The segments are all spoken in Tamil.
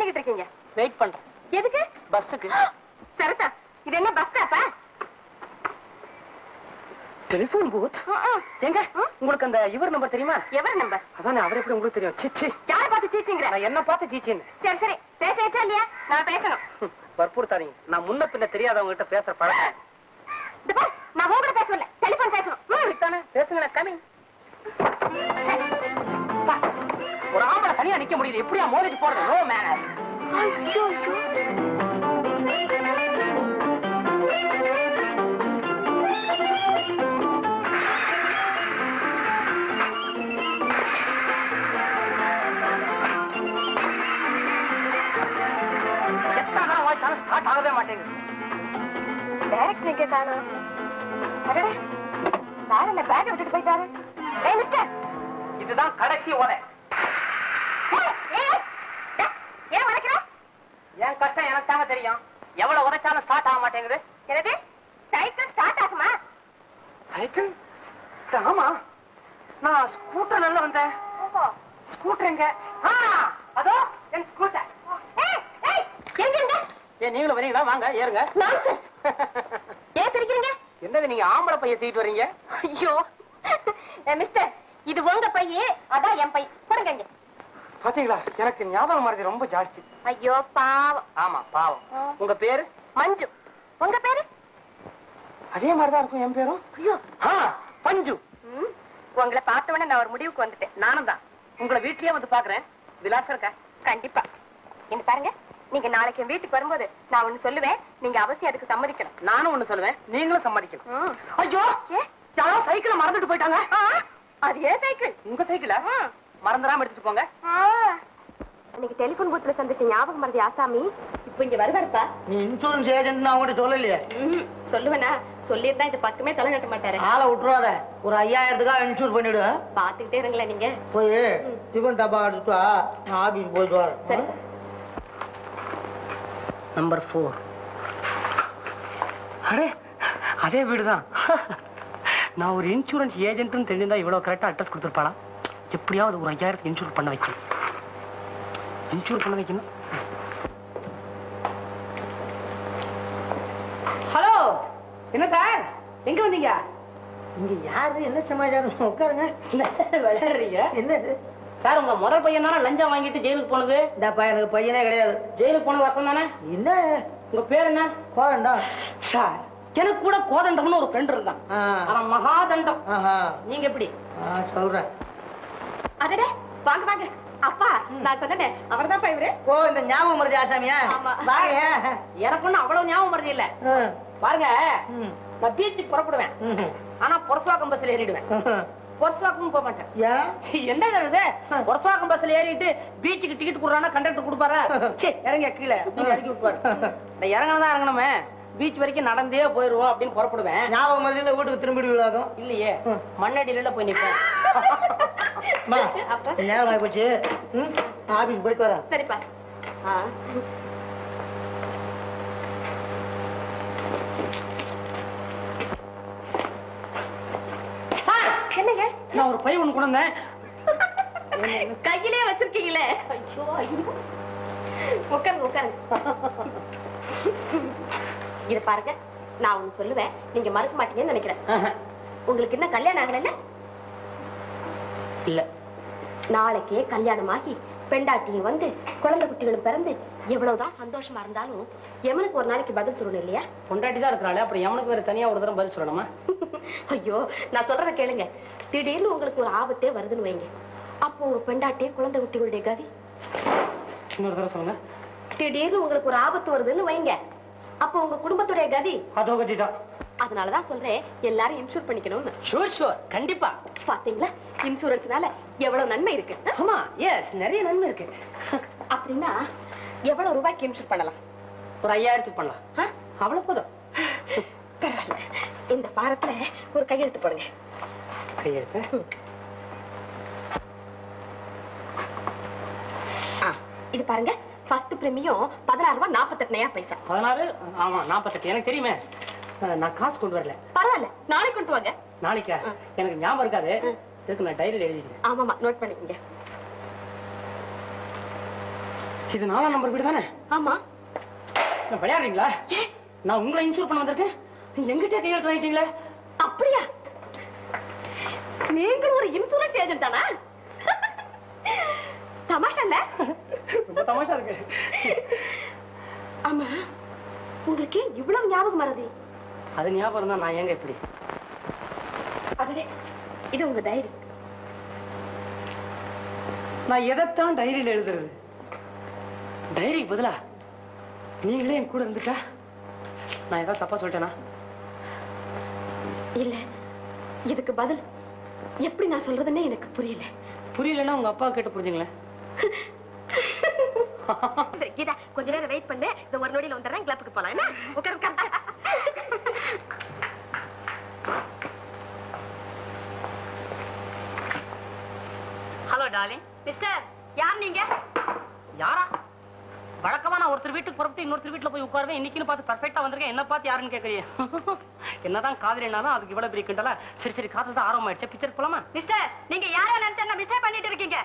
பண்ணிக்கிட்டு இருக்கீங்க வெயிட் பண்றேன் எதுக்கு பஸ்ஸுக்கு சரத்தா இது என்ன பஸ் ஸ்டாப்பா டெலிபோன் பூத் எங்க உங்களுக்கு அந்த இவர் நம்பர் தெரியுமா எவர் நம்பர் அதானே அவர் எப்படி உங்களுக்கு தெரியும் சிச்சி யாரை பார்த்து சீச்சிங்கிற நான் என்ன பார்த்து சீச்சின்னு சரி சரி பேசச்சா இல்லையா நான் பேசணும் வற்புறுத்தாதீங்க நான் முன்ன பின்ன தெரியாதவங்க கிட்ட பேசுற பழக்கம் இந்த பார் நான் உங்ககிட்ட பேசல டெலிபோன் பேசணும் ம். அப்படித்தானே பேசுங்க கமிங் ஒரு ஆம்பளை தனியா நிக்க முடியல எப்படியா மோதிட்டு போறது நோ மேனர் ஐயோ, ஐயோ. எத்தனை நேரம் வாய்ச்சாலும் ஸ்டார்ட் ஆகவே மாட்டேங்குது டைரக்ஷன் எங்க காணோம் அடடே சார் என்ன பேக் விட்டுட்டு போயிட்டாரு ஏய் மிஸ்டர் இதுதான் கடைசி உரை ஏய், ஏய், டேய், ஏன் வளைக்கிற என் கஷ்டம் எனக்கு தாங்க தெரியும் எவ்வளவு உதைச்சாலும் ஸ்டார்ட் ஆக மாட்டேங்குது என்னது சைக்கிள் ஸ்டார்ட் ஆகுமா சைக்கிள் ஆமா நான் ஸ்கூட்டர் நல்ல வந்தேன் ஸ்கூட்டர் எங்க ஆ, அதோ என் ஸ்கூட்டர் ஏய், ஏய், எங்க இருந்த ஏன் நீங்களும் வரீங்களா வாங்க ஏறுங்க நான்சென்ஸ் ஏன் சிரிக்கிறீங்க என்னது நீங்க ஆம்பளை பைய தூக்கிட்டு வர்றீங்க ஐயோ ஏ, மிஸ்டர் இது உங்க பையே அதான் என் பை கொடுங்க இங்க பாத்தீங்களா எனக்கு ஞாபகம் மறதி ரொம்ப ஜாஸ்தி ஐயோ பாவம் ஆமா பாவம் ஆ. உங்க பேரு மஞ்சு உங்க பேரு அதே மாதிரிதான் இருக்கும் என் பேரும் ஐயோ ஆ, பஞ்சு ம், உங்களை பார்த்த உடனே நான் ஒரு முடிவுக்கு வந்துட்டேன் நானும் தான் உங்களை வீட்லயே வந்து பாக்குறேன் விலாசம் இருக்கா கண்டிப்பா இந்த பாருங்க நீங்க நாளைக்கு என் வீட்டுக்கு வரும்போது நான் ஒண்ணு சொல்லுவேன் நீங்க அவசியம் அதுக்கு சம்மதிக்கணும் நானும் ஒண்ணு சொல்லுவேன் நீங்களும் சம்மதிக்கணும் ம். ஐயோ ஏ? யாரோ சைக்கிளை மறந்துட்டு போயிட்டாங்க ஆ, அது ஏன் சைக்கிள் உங்க சைக்கிளா மறந்துடாம எடுத்துட்டு போங்க இன்னைக்கு டெலிபோன் பூத்துல சந்திச்ச ஞாபகம் மறதி ஆசாமி இப்ப இங்க வருவாருப்பா நீ இன்சூரன்ஸ் ஏஜென்ட் அவங்ககிட்ட சொல்லலையே ம்ஹும். சொல்லுவேனா சொல்லியிருந்தா இந்த பக்கமே தலை கட்ட மாட்டாரு ஆளை விட்டுறாத ஒரு ஐயாயிரத்துக்காக இன்சூர் பண்ணிவிடு பாத்துக்கிட்டே இருங்களேன் நீங்க போய் டிஃபன் டப்பா எடுத்துட்டு வா நான் ஆபீஸ் போயிட்டு வரேன் சரி நம்பர் ஃபோர் அடே அதே வீடுதான் நான் ஒரு இன்சூரன்ஸ் ஏஜென்ட்னு தெரிஞ்சிருந்தா இவ்வளவு கரெக்டா அட்ரஸ் கொடுத்துருப்பாளா எப்படியாவது ஒரு ஐயாயிரத்துக்கு இன்சூர் பண்ண வைக்கணும் இன்சூர் பண்ண வைக்கணும் ஹலோ என்ன சார் எங்க வந்தீங்க இங்க யாரு என்ன சமாச்சாரம் உட்காருங்க விளையாடுறீங்க என்னது சார் உங்க முதல் பையன் தானே லஞ்சம் வாங்கிட்டு ஜெயிலுக்கு போனது இந்தாப்பா எனக்கு பையனே கிடையாது ஜெயிலுக்கு போனது வருஷம் தானே என்ன உங்க பேர் என்ன கோதண்டா சார் எனக்கு கூட கோதண்டம்னு ஒரு ஃப்ரெண்ட் இருந்தான் ஆ. அவன் மகாதண்டம் ஆஹா நீங்க எப்படி ஆ, சொல்றேன் அடடே வாங்க வாங்க அப்பா நான் சொன்னேன் அவர்தான்ப்பா இவரு ஓ இந்த ஞாபகம் மருதி ஆசாமியா ஆமா. வாங்க எனக்கு ஒண்ணும் அவ்வளவு ஞாபகம் வருது இல்ல ஆ. பாருங்க ம். நான் பீச்சுக்கு புறப்படுவேன் ம்ஹும். ஆனா பொரசுவாக்கம் பஸ்ல ஏறிடுவேன் ம்ஹும். பொரசுவாக்கம் போக மாட்டேன் ஏன் என்ன இது பொரசுவாக்கம் பஸ்ல ஏறிட்டு பீச்சுக்கு டிக்கெட் கொடுறானா கண்டக்டர் கொடுப்பாரா சே இறங்க கீழே அப்படின்னு இறக்கி விட்டுவாரு நான் இறங்கினதான் இறங்கணுமே பீச் வரைக்கும் நடந்தே போயிருவோம் அப்படின்னு புறப்படுவேன் ஞாபகம் மருதியில வீட்டுக்கு திரும்பிடு விழாக்கும் இல்லையே மண்ணடியில போய் நிப்பேன் அம்மா, அப்பா. நேரம் ஆகி போச்சு ம், நான் ஆபீஸ் போயிட்டு வரேன் சரிப்பா ஆ. சார் என்னங்க நான் ஒரு பை ஒண்ணு கொண்டு வந்தேன் கையிலே வச்சிருக்கீங்களே ஐயோ ஐயோ உட்காருங்க உட்காருங்க இது பாருங்க நான் ஒண்ணு சொல்லுவேன் நீங்க மறக்க மாட்டீங்கன்னு நினைக்கிறேன் ஆஹா. உங்களுக்கு என்ன கல்யாணம் ஆகல இல்ல நாளைக்கே கல்யாணம் ஆகி பெண்டாட்டியும் வந்து குழந்தை குட்டிகளும் பிறந்து எவ்வளவுதான் சந்தோஷமா இருந்தாலும் எமனுக்கு ஒரு நாளைக்கு பதில் சொல்லணும் இல்லையா பொண்டாட்டி தான் இருக்கிறாள் அப்புறம் எவனுக்கு வேற தனியா ஒரு தரம் பதில் சொல்லணுமா ஐயோ நான் சொல்றத கேளுங்க திடீர்னு உங்களுக்கு ஒரு ஆபத்தே வருதுன்னு வைங்க அப்போ ஒரு பெண்டாட்டியே குழந்தை குட்டிகளுடைய கதி இன்னொரு தடவை சொல்லுங்க திடீர்னு உங்களுக்கு ஒரு ஆபத்து வருதுன்னு வைங்க அப்போ உங்க குடும்பத்துடைய கதி அதோ கதி தான் அதனாலதான் சொல்றேன் எல்லாரும் இன்சூர் பண்ணிக்கணும்னு ஷூர் ஷூர் கண்டிப்பா பாத்தீங்களா இன்சூரன்ஸ்னால எவ்வளவு நன்மை இருக்கு ஆமா எஸ் நிறைய நன்மை இருக்கு அப்படின்னா எவ்வளவு ரூபாய்க்கு இன்சூர் பண்ணலாம் ஒரு ஐயாயிரத்துக்கு பண்ணலாம் ஆ? அவ்வளவு போதும் பரவாயில்ல இந்த பாரத்துல ஒரு கையெழுத்து போடுங்க கையெழுத்து ஆ, இது பாருங்க ஃபர்ஸ்ட் பிரீமியம் பதினாறு ரூபாய் நாற்பத்தெட்டு நயா பைசா பதினாறு ஆமா நாற்பத்தெட்டு எனக்கு தெரியுமே அஹ், நான் காசு கொண்டு வரல பரவாயில்ல நாளைக்கு கொண்டு வாங்க நாளைக்கா எனக்கு ஞாபகம் இருக்காது இதுக்கு நான் டைரியில் எழுதிக்கிறேன் ஆமாமா நோட் பண்ணிக்கங்க இது நாலாம் நம்பர் வீடு தானே ஆமா நான் விளையாடுறீங்களா ஏன் நான் உங்களை இன்சூர் பண்ண வந்திருக்கேன் நீங்க எங்கிட்டே கையெழுத்து வாங்கிட்டீங்களே அப்படியா நீங்களும் ஒரு இன்சூரன்ஸ் ஏஜென்ட் தானா தமாஷா இல்ல ரொம்ப தமாஷா இருக்கு ஆமா உங்களுக்கு ஏன் இவ்வளவு ஞாபகம் மறதி அது ஞாபகம் தான் நான் ஏங்க இப்படி அடடே இது உங்க டைரி நான் எதைத்தான் டைரியில எழுதுறது டைரிக்கு பதிலா நீங்களே என் கூட இருந்துட்டா நான் ஏதாவது தப்பா சொல்லிட்டேனா இல்ல இதுக்கு பதில் எப்படி நான் சொல்றதுன்னே எனக்கு புரியல புரியலன்னா உங்க அப்பா கேட்டு புரிஞ்சுங்களேன் சரி, கீதா கொஞ்ச நேரம் வெயிட் பண்ணு இந்த ஒரு நொடியில வந்துடுறேன் கிளப்புக்கு போலாம் என்ன உட்கார் உட்கார் ஹலோ டார்லிங் மிஸ்டர் யார் நீங்க யாரா வழக்கமா நான் ஒருத்தர் வீட்டுக்கு புறப்பட்டு இன்னொருத்தர் வீட்டுல போய் உட்காருவேன் இன்னைக்குன்னு பார்த்து பர்ஃபெக்டா வந்திருக்கேன் என்ன பார்த்து யாருன்னு கேட்கறியே என்னதான் காதலினாலும் அதுக்கு இவ்வளவு பெரிய கிண்டலா சரி சரி காதல் தான் ஆர்வம் ஆயிடுச்சு பிக்சர் போலாமா மிஸ்டர் நீங்க யாரோ நினைச்சா மிஸ்டேக் பண்ணிட்டு இருக்கீங்க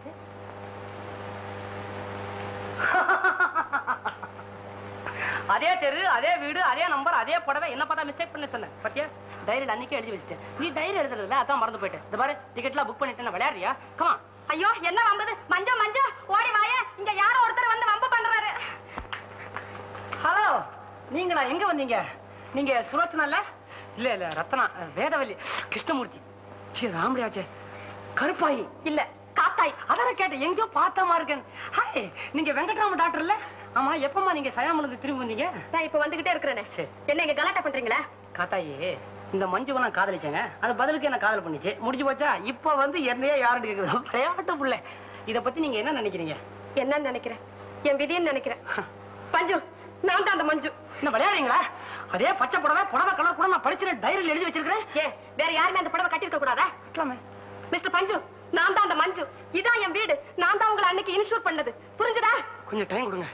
அதே தெரு அதே வீடு அதே நம்பர் அதே புடவை என்ன பார்த்தா மிஸ்டேக் பண்ண சொன்னேன் பத்தியா டைரியில் அன்னைக்கே எழுதி வச்சிட்டேன் நீ டைரி எழுதுறதுல அதான் மறந்து போயிட்டேன் இந்த பாரு டிக்கெட்லாம் புக் பண்ணிட்டேன் விளையாடுறியா கமா ஐயோ என்ன வம்பது மஞ்சு மஞ்சு ஓடி வாயே இங்க யாரோ ஒருத்தர் வந்து வம்பு பண்றாரு ஹலோ நீங்களா எங்க வந்தீங்க நீங்க சுலோச்சனா இல்ல இல்ல இல்ல ரத்னா வேதவல்லி கிருஷ்ணமூர்த்தி சீ ராமடியாச்சே கருப்பாயி இல்ல காத்தாய் அதான கேட்டேன் எங்கேயோ பார்த்த மாதிரி இருக்கேன் ஹாய் நீங்க வெங்கட்ராம டாக்டர் இல்ல ஆமா எப்பமா நீங்க சயாமலுக்கு திரும்பி வந்தீங்க நான் இப்ப வந்துகிட்டே இருக்கிறேனே சரி. என்ன இங்க கலாட்டா பண்றீங்களா காத்தாயி இந்த மஞ்சுவை நான் காதலிச்சேங்க அது பதிலுக்கு என்ன காதல் பண்ணிச்சு முடிஞ்சு போச்சா இப்ப வந்து என்னையே யாருன்னு கேக்குது விளையாட்டு புள்ள இத பத்தி நீங்க என்ன நினைக்கிறீங்க என்னன்னு நினைக்கிறேன் என் விதின்னு நினைக்கிறேன் மஞ்சு நான் தான் அந்த மஞ்சு என்ன விளையாடுறீங்களா அதே பச்சை புடவை புடவை கலர் கூட நான் படிச்சு டைரியில் எழுதி வச்சிருக்கிறேன் ஏன் வேற யாருமே அந்த புடவை கட்டிருக்க கூடாதா கட்டலாமே மிஸ்டர் பஞ்சு நான் தான் அந்த மஞ்சு இதான் என் வீடு நான் தான் உங்களை அன்னைக்கு இன்சூர் பண்ணது புரிஞ்சுதா கொஞ்சம் டைம் கொடுங்க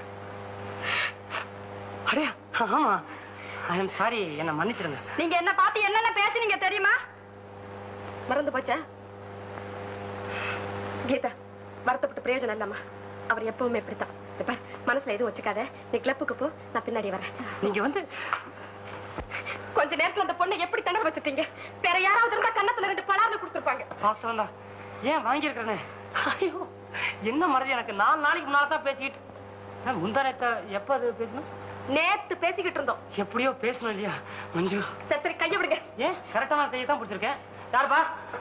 அடையா ஆமா ஐ எம் சாரி என்ன மன்னிச்சிடுங்க நீங்க என்ன பார்த்து என்னென்ன பேசுனீங்க தெரியுமா மறந்து போச்சா கீதா வருத்தப்பட்டு பிரயோஜனம் இல்லம்மா அவர் எப்பவுமே இப்படித்தான் இத பார், மனசுல எதுவும் வச்சுக்காத நீ கிளப்புக்கு போ நான் பின்னாடி வரேன் நீங்க வந்து கொஞ்ச நேரத்துல அந்த பொண்ணை எப்படி திணற வச்சுட்டீங்க வேற யாராவது இருந்தா கன்னத்துல ரெண்டு பலார்னு கொடுத்துருப்பாங்க பாத்திரம் தான் ஏன் வாங்கியிருக்கிறேனே ஐயோ என்ன மறதி எனக்கு நாலு நாளைக்கு முன்னால தான் பேசிக்கிட்டு ஆ, முந்தா நேத்த எப்ப அது பேசணும் நேத்து பேசிக்கிட்டு இருந்தோம் எப்படியோ பேசணும் இல்லையா மஞ்சு சரி சரி கைய விடுங்க ஏன் கரெக்டான கையை தான் பிடிச்சிருக்கேன் யாருப்பா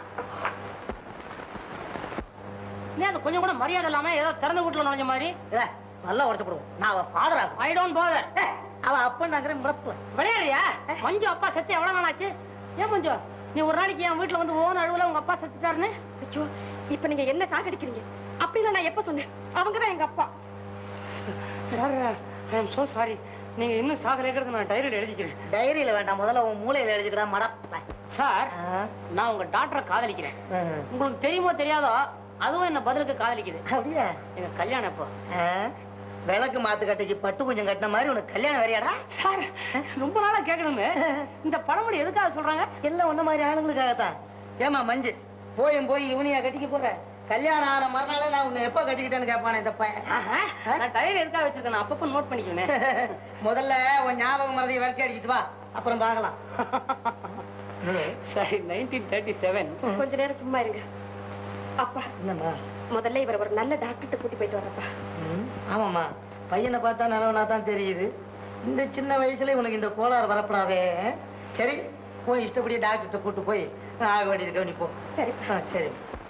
நீ அது கொஞ்சம் கூட மரியாதை இல்லாம ஏதோ திறந்த வீட்டுல நுழைஞ்ச மாதிரி நல்லா உடச்சு போடுவோம் நான் அவ ஃபாதர் ஆகும் ஐ டோன்ட் போதர் அவ அப்பன்னாங்கிற முறப்பு விளையாடுறியா மஞ்சு அப்பா செத்து எவ்வளவு நாள் ஆச்சு ஏன் மஞ்சு நீ ஒரு நாளைக்கு என் வீட்டுல வந்து ஓன அழுவுல உங்க அப்பா செத்துட்டாருன்னு ஐயோ இப்ப நீங்க என்ன சாகடிக்கிறீங்க அப்படிலாம் நான் எப்ப சொன்னேன் அவங்கதான் எங்க அப்பா sir I am so sorry நீங்க இன்னும் சாகலைங்கிறது நான் டைரியில் எழுதிக்கிறேன் டைரியில வேண்டாம் முதல்ல உன் மூளையில எழுதிக்கிறா மடப்ப சார் நான் உங்க டாக்டரை காதலிக்கிறேன் உங்களுக்கு தெரியுமோ தெரியாதோ அதுவும் என்ன பதிலுக்கு காதலிக்குது அப்படியா எங்க கல்யாணம் எப்போ ஆ? விளக்கு மாத்து கட்டைக்கு பட்டு கொஞ்சம் கட்டின மாதிரி உனக்கு கல்யாணம் வேறையாடா சார் ரொம்ப நாளா கேட்கணுமே இந்த பழமொழி எதுக்காக சொல்றாங்க எல்லாம் உன்ன மாதிரி ஆளுங்களுக்காகத்தான் ஏமா மஞ்சு போயும் போய் இவனையா கட்டிக்க போற கல்யாணம் ஆன மறுநாளே நான் உன்னை எப்ப கட்டிக்கிட்டேன்னு கேட்பானே இந்த பையன் ஆஹா, நான் டைரி எதுக்காக வச்சிருக்கேன் நான் அப்பப்போ நோட் பண்ணிக்குவேன் முதல்ல உன் ஞாபகம் மறதி விரட்டி அடிச்சிட்டு வா அப்புறம் பார்க்கலாம் சரி நைன்டீன் தேர்ட்டி செவன் கொஞ்ச நேரம் சும்மா இருங்க அப்பா என்னம்மா முதல்ல இவர் ஒரு நல்ல டாக்டர்கிட்ட கூட்டி போயிட்டு வரப்பா ம், ஆமாம்மா பையனை பார்த்தா நல்லவனா தான் தெரியுது இந்த சின்ன வயசுல உனக்கு இந்த கோளாறு வரப்படாதே சரி போய் இஷ்டப்படியே டாக்டர்கிட்ட கூட்டு போய் ஆக வேண்டியது கவனிப்போம் சரி ஆ, சரி